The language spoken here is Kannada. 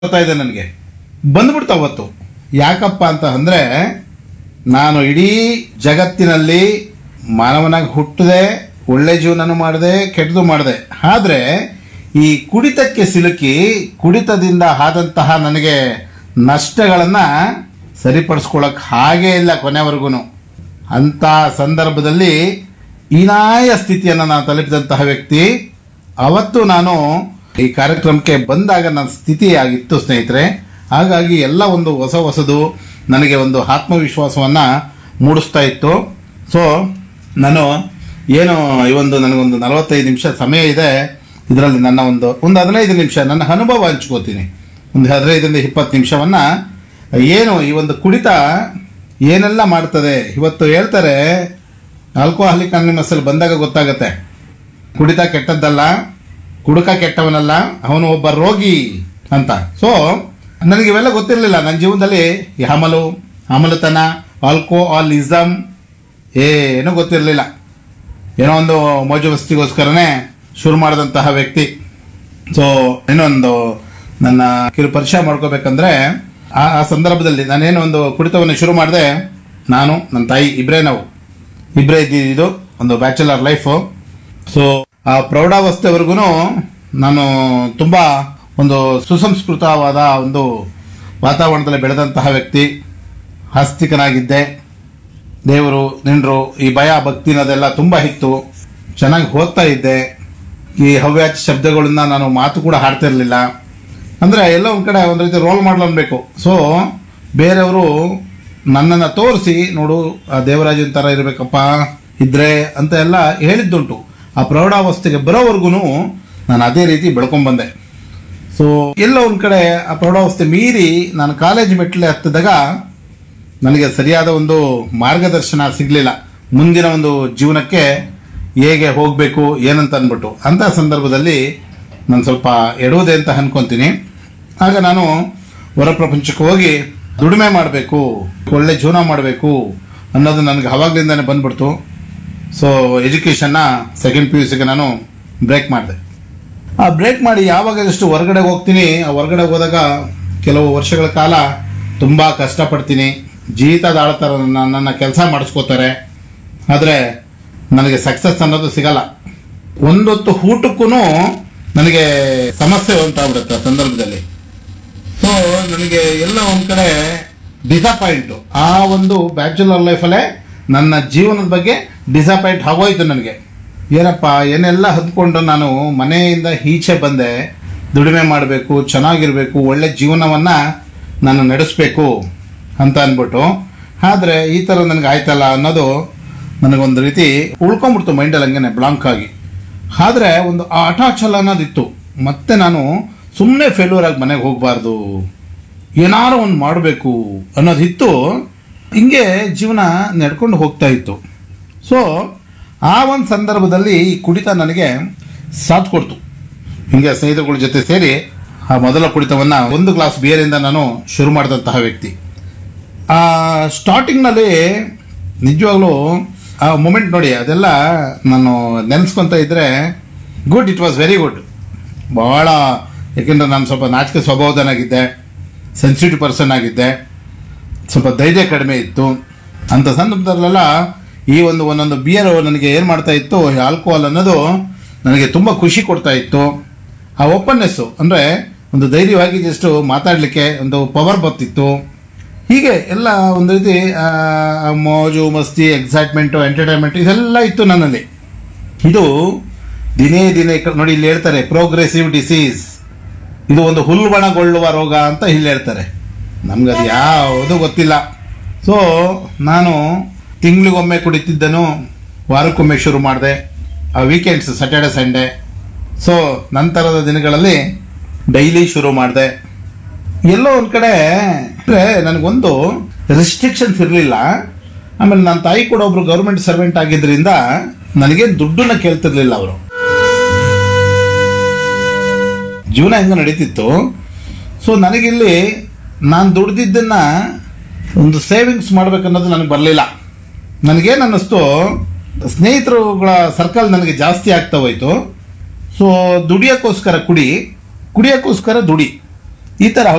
ಬರ್ತಾ ಇದೆ ನನಗೆ ಬಂದ್ಬಿಡ್ತು ಅವತ್ತು ಯಾಕಪ್ಪ ಅಂತ ಅಂದ್ರೆ ನಾನು ಇಡೀ ಜಗತ್ತಿನಲ್ಲಿ ಮಾನವನಾಗಿ ಹುಟ್ಟದೆ ಒಳ್ಳೆ ಜೀವನನೂ ಮಾಡಿದೆ ಕೆಟ್ಟದು ಮಾಡಿದೆ ಆದ್ರೆ ಈ ಕುಡಿತಕ್ಕೆ ಸಿಲುಕಿ ಕುಡಿತದಿಂದ ಆದಂತಹ ನನಗೆ ನಷ್ಟಗಳನ್ನ ಸರಿಪಡಿಸ್ಕೊಳಕ್ ಹಾಗೇ ಇಲ್ಲ ಕೊನೆವರೆಗೂ ಅಂತ ಸಂದರ್ಭದಲ್ಲಿ ಹೀನಾಯ ಸ್ಥಿತಿಯನ್ನು ನಾನು ತಲುಪಿದಂತಹ ವ್ಯಕ್ತಿ ಅವತ್ತು ನಾನು ಈ ಕಾರ್ಯಕ್ರಮಕ್ಕೆ ಬಂದಾಗ ನನ್ನ ಸ್ಥಿತಿ ಆಗಿತ್ತು ಸ್ನೇಹಿತರೆ ಹಾಗಾಗಿ ಎಲ್ಲ ಒಂದು ಹೊಸ ಹೊಸದು ನನಗೆ ಒಂದು ಆತ್ಮವಿಶ್ವಾಸವನ್ನ ಮೂಡಿಸ್ತಾ ಇತ್ತು ಸೊ ನಾನು ಏನು ಈ ಒಂದು ನನಗೊಂದು ನಲವತ್ತೈದು ನಿಮಿಷ ಸಮಯ ಇದೆ ಇದರಲ್ಲಿ ನನ್ನ ಒಂದು ಒಂದು ಹದಿನೈದು ನಿಮಿಷ ನನ್ನ ಅನುಭವ ಹಂಚ್ಕೋತೀನಿ ಒಂದು ಹದಿನೈದರಿಂದ ಇಪ್ಪತ್ತು ನಿಮಿಷವನ್ನ ಏನು ಈ ಒಂದು ಕುಡಿತ ಏನೆಲ್ಲ ಮಾಡ್ತದೆ ಇವತ್ತು ಹೇಳ್ತಾರೆ ಆಲ್ಕೋಹಾಲಿಕ್ ಅನಿಮಸ್ಸಲ್ಲಿ ಬಂದಾಗ ಗೊತ್ತಾಗತ್ತೆ ಕುಡಿತ ಕೆಟ್ಟದ್ದಲ್ಲ ಕುಡುಕ ಕೆಟ್ಟವನಲ್ಲ ಅವನು ಒಬ್ಬ ರೋಗಿ ಅಂತ ಸೊ ನನಗೆ ಇವೆಲ್ಲ ಗೊತ್ತಿರಲಿಲ್ಲ ನನ್ನ ಜೀವನದಲ್ಲಿ ಈ ಹಮಲು ಹಮಲತನ ಆಲ್ಕೋಹಾಲಿಸಮ್ ಏನೂ ಗೊತ್ತಿರಲಿಲ್ಲ ಏನೋ ಒಂದು ಮೋಜು ಮಸ್ತಿಗೋಸ್ಕರನೇ ಶುರು ಮಾಡಿದಂತಹ ವ್ಯಕ್ತಿ ಸೊ ಇನ್ನೊಂದು ನನ್ನ ಕಿರು ಪರಿಚಯ ಮಾಡ್ಕೋಬೇಕಂದ್ರೆ ಆ ಆ ಸಂದರ್ಭದಲ್ಲಿ ನಾನೇನು ಒಂದು ಕುಡಿತವನ್ನು ಶುರು ಮಾಡಿದೆ ನಾನು ನನ್ನ ತಾಯಿ ಇಬ್ಬರೇ ನಾವು ಇಬ್ಬರೇ ಇದ್ದಿದ್ದು ಒಂದು ಬ್ಯಾಚುಲರ್ ಲೈಫು ಸೊ ಆ ಪ್ರೌಢಾವಸ್ಥೆವರೆಗೂ ನಾನು ತುಂಬ ಒಂದು ಸುಸಂಸ್ಕೃತವಾದ ಒಂದು ವಾತಾವರಣದಲ್ಲಿ ಬೆಳೆದಂತಹ ವ್ಯಕ್ತಿ ಆಸ್ತಿಕನಾಗಿದ್ದೆ ದೇವರು ನಿಂಡ್ರು ಈ ಭಯ ಭಕ್ತಿ ಅನ್ನೋದೆಲ್ಲ ತುಂಬ ಇತ್ತು ಚೆನ್ನಾಗಿ ಓದ್ತಾ ಇದ್ದೆ ಈ ಹವ್ಯಾಚ ಶಬ್ದಗಳನ್ನ ನಾನು ಮಾತು ಕೂಡ ಹಾಡ್ತಿರ್ಲಿಲ್ಲ ಅಂದರೆ ಎಲ್ಲ ಒಂದು ಕಡೆ ಒಂದು ರೀತಿ ರೋಲ್ ಮಾಡಲ್ ಅನ್ಬೇಕು ಸೊ ಬೇರೆಯವರು ನನ್ನನ್ನು ತೋರಿಸಿ ನೋಡು ಆ ದೇವರಾಜನ್ ಥರ ಇರಬೇಕಪ್ಪ ಇದ್ರೆ ಅಂತ ಎಲ್ಲ ಹೇಳಿದ್ದುಂಟು ಆ ಪ್ರೌಢಾವಸ್ಥೆಗೆ ಬರೋವರೆಗೂ ನಾನು ಅದೇ ರೀತಿ ಬೆಳ್ಕೊಂಡ್ಬಂದೆ ಸೊ ಎಲ್ಲ ಒಂದು ಕಡೆ ಆ ಪ್ರೌಢಾವಸ್ಥೆ ಮೀರಿ ನಾನು ಕಾಲೇಜ್ ಮೆಟ್ಲೆ ಹತ್ತಿದಾಗ ನನಗೆ ಸರಿಯಾದ ಒಂದು ಮಾರ್ಗದರ್ಶನ ಸಿಗಲಿಲ್ಲ ಮುಂದಿನ ಒಂದು ಜೀವನಕ್ಕೆ ಹೇಗೆ ಹೋಗಬೇಕು ಏನಂತ ಅಂದ್ಬಿಟ್ಟು ಅಂಥ ಸಂದರ್ಭದಲ್ಲಿ ನಾನು ಸ್ವಲ್ಪ ಎಡುವುದೇ ಅಂತ ಅನ್ಕೊಂತೀನಿ ಆಗ ನಾನು ಹೊರ ಪ್ರಪಂಚಕ್ಕೆ ಹೋಗಿ ದುಡಿಮೆ ಮಾಡಬೇಕು ಒಳ್ಳೆ ಜೀವನ ಮಾಡಬೇಕು ಅನ್ನೋದು ನನಗೆ ಅವಾಗ್ಲಿಂದಾನೇ ಬಂದ್ಬಿಡ್ತು ಸೊ ಎಜುಕೇಷನ್ನ ಸೆಕೆಂಡ್ ಪಿ ಯು ಸಿಗೆ ನಾನು ಬ್ರೇಕ್ ಮಾಡಿದೆ ಆ ಬ್ರೇಕ್ ಮಾಡಿ ಯಾವಾಗ ಎಷ್ಟು ಹೊರಗಡೆ ಹೋಗ್ತೀನಿ ಆ ಹೊರಗಡೆ ಹೋದಾಗ ಕೆಲವು ವರ್ಷಗಳ ಕಾಲ ತುಂಬ ಕಷ್ಟಪಡ್ತೀನಿ ಜೀತದ ಆಳ್ತಾರ ನನ್ನ ನನ್ನ ಕೆಲಸ ಮಾಡಿಸ್ಕೋತಾರೆ ಆದರೆ ನನಗೆ ಸಕ್ಸಸ್ ಅನ್ನೋದು ಸಿಗಲ್ಲ ಒಂದೊತ್ತು ಊಟಕ್ಕೂ ನನಗೆ ಸಮಸ್ಯೆ ಉಂಟಾಗ್ಬಿಡುತ್ತೆ ಆ ಸಂದರ್ಭದಲ್ಲಿ ಸೊ ನನಗೆ ಎಲ್ಲ ಒಂದು ಕಡೆ ಡಿಸಪಾಯಿಂಟು ಆ ಒಂದು ಬ್ಯಾಚುಲರ್ ಲೈಫಲ್ಲೇ ನನ್ನ ಜೀವನದ ಬಗ್ಗೆ ಡಿಸಪಾಯಿಂಟ್ ಆಗೋಯ್ತು ನನಗೆ ಏನಪ್ಪ ಏನೆಲ್ಲ ಹದ್ಕೊಂಡು ನಾನು ಮನೆಯಿಂದ ಈಚೆ ಬಂದೆ ದುಡಿಮೆ ಮಾಡಬೇಕು ಚೆನ್ನಾಗಿರಬೇಕು ಒಳ್ಳೆ ಜೀವನವನ್ನು ನಾನು ನಡೆಸಬೇಕು ಅಂತ ಅಂದ್ಬಿಟ್ಟು ಆದರೆ ಈ ಥರ ನನಗೆ ಆಯ್ತಲ್ಲ ಅನ್ನೋದು ನನಗೊಂದು ರೀತಿ ಉಳ್ಕೊಂಬಿಡ್ತು ಮೈಂಡಲ್ಲಿ ಹಂಗೇನೆ ಬ್ಲಾಂಕ್ ಆಗಿ ಆದರೆ ಒಂದು ಆ ಹಠಾಚಲ ಅನ್ನೋದಿತ್ತು ಮತ್ತೆ ನಾನು ಸುಮ್ಮನೆ ಫೇಲ್ಯೂರ್ ಆಗಿ ಮನೆಗೆ ಹೋಗಬಾರ್ದು ಏನಾರು ಒಂದು ಮಾಡಬೇಕು ಅನ್ನೋದಿತ್ತು ಹಿಂಗೆ ಜೀವನ ನಡ್ಕೊಂಡು ಹೋಗ್ತಾ ಇತ್ತು ಸೊ ಆ ಒಂದು ಸಂದರ್ಭದಲ್ಲಿ ಈ ಕುಡಿತ ನನಗೆ ಸಾಥ್ ಕೊಡ್ತು ಹಿಂಗೆ ಸ್ನೇಹಿತರುಗಳ ಜೊತೆ ಸೇರಿ ಆ ಮೊದಲ ಕುಡಿತವನ್ನು ಒಂದು ಗ್ಲಾಸ್ ಬಿಯರಿಂದ ನಾನು ಶುರು ಮಾಡಿದಂತಹ ವ್ಯಕ್ತಿ ಆ ಸ್ಟಾರ್ಟಿಂಗ್ನಲ್ಲಿ ನಿಜವಾಗ್ಲೂ ಆ ಮೂಮೆಂಟ್ ನೋಡಿ ಅದೆಲ್ಲ ನಾನು ನೆನೆಸ್ಕೊಂತ ಇದ್ರೆ good it was very good ಬಹಳ ಯಾಕೆಂದ್ರೆ ನಾನು ಸ್ವಲ್ಪ ನಾಚಿಕೆ ಸ್ವಭಾವದನಾಗಿದ್ದೆ ಸೆನ್ಸಿಟಿವ್ ಪರ್ಸನ್ ಆಗಿದ್ದೆ ಸ್ವಲ್ಪ ಧೈರ್ಯ ಕಡಿಮೆ ಇತ್ತು ಅಂಥ ಸಂದರ್ಭದಲ್ಲೆಲ್ಲ ಈ ಒಂದು ಒಂದೊಂದು ಬಿಯರ್ ನನಗೆ ಏನು ಮಾಡ್ತಾ ಇತ್ತು ಆಲ್ಕೋಹಾಲ್ ಅನ್ನೋದು ನನಗೆ ತುಂಬ ಖುಷಿ ಕೊಡ್ತಾ ಇತ್ತು ಆ ಓಪನ್ನೆಸ್ಸು ಅಂದರೆ ಒಂದು ಧೈರ್ಯವಾಗಿ ಜಸ್ಟ್ ಮಾತಾಡಲಿಕ್ಕೆ ಒಂದು ಪವರ್ ಬರ್ತಿತ್ತು ಹೀಗೆ ಎಲ್ಲ ಒಂದು ರೀತಿ ಆ, ಆ ಮೋಜು ಮಸ್ತಿ ಎಕ್ಸೈಟ್ಮೆಂಟು ಎಂಟರ್ಟೈನ್ಮೆಂಟ್ ಇದೆಲ್ಲ ಇತ್ತು ನನ್ನಲ್ಲಿ ಇದು ದಿನೇ ದಿನೇ ಕ- ನೋಡಿ ಇಲ್ಲಿ ಹೇಳ್ತಾರೆ ಪ್ರೋಗ್ರೆಸಿವ್ ಡಿಸೀಸ್ ಇದು ಒಂದು ಹುಲ್ಬಣಗೊಳ್ಳುವ ರೋಗ ಅಂತ ಇಲ್ಲಿ ಹೇಳ್ತಾರೆ ನಮ್ಗೆ ಅದು ಯಾವುದು ಗೊತ್ತಿಲ್ಲ ಸೊ ನಾನು ತಿಂಗಳಿಗೊಮ್ಮೆ ಕುಡಿತಿದ್ದನು ವಾರಕ್ಕೊಮ್ಮೆ ಶುರು ಮಾಡಿದೆ ಆ ವೀಕೆಂಡ್ಸ್ ಸ್ಯಾಟರ್ಡೆ ಸಂಡೇ ಸೊ ನಂತರದ ದಿನಗಳಲ್ಲಿ ಡೈಲಿ ಶುರು ಮಾಡಿದೆ ಎಲ್ಲೋ ಒಂದು ಕಡೆ ಅಂದರೆ ನನಗೊಂದು ರೆಸ್ಟ್ರಿಕ್ಷನ್ಸ್ ಇರಲಿಲ್ಲ ಆಮೇಲೆ ನನ್ನ ತಾಯಿ ಕೂಡ ಒಬ್ರು ಗೌರ್ಮೆಂಟ್ ಸರ್ವೆಂಟ್ ಆಗಿದ್ರಿಂದ ನನಗೆ ದುಡ್ಡನ್ನ ಕೇಳ್ತಿರ್ಲಿಲ್ಲ ಅವರು ಜೀವನ ಹೆಂಗ ನಡೀತಿತ್ತು ಸೊ ನನಗಿಲ್ಲಿ ನಾನು ದುಡ್ದಿದ್ದನ್ನ ಒಂದು ಸೇವಿಂಗ್ಸ್ ಮಾಡ್ಬೇಕನ್ನೋದು ನನಗೆ ಬರಲಿಲ್ಲ ನನಗೇನು ಅನ್ನಿಸ್ತು ಸ್ನೇಹಿತರುಗಳ ಸರ್ಕಲ್ ನನಗೆ ಜಾಸ್ತಿ ಆಗ್ತಾ ಹೋಯ್ತು ಸೊ ದುಡಿಯೋಕ್ಕೋಸ್ಕರ ಕುಡಿ ಕುಡಿಯೋಕ್ಕೋಸ್ಕರ ದುಡಿ ಈ ತರ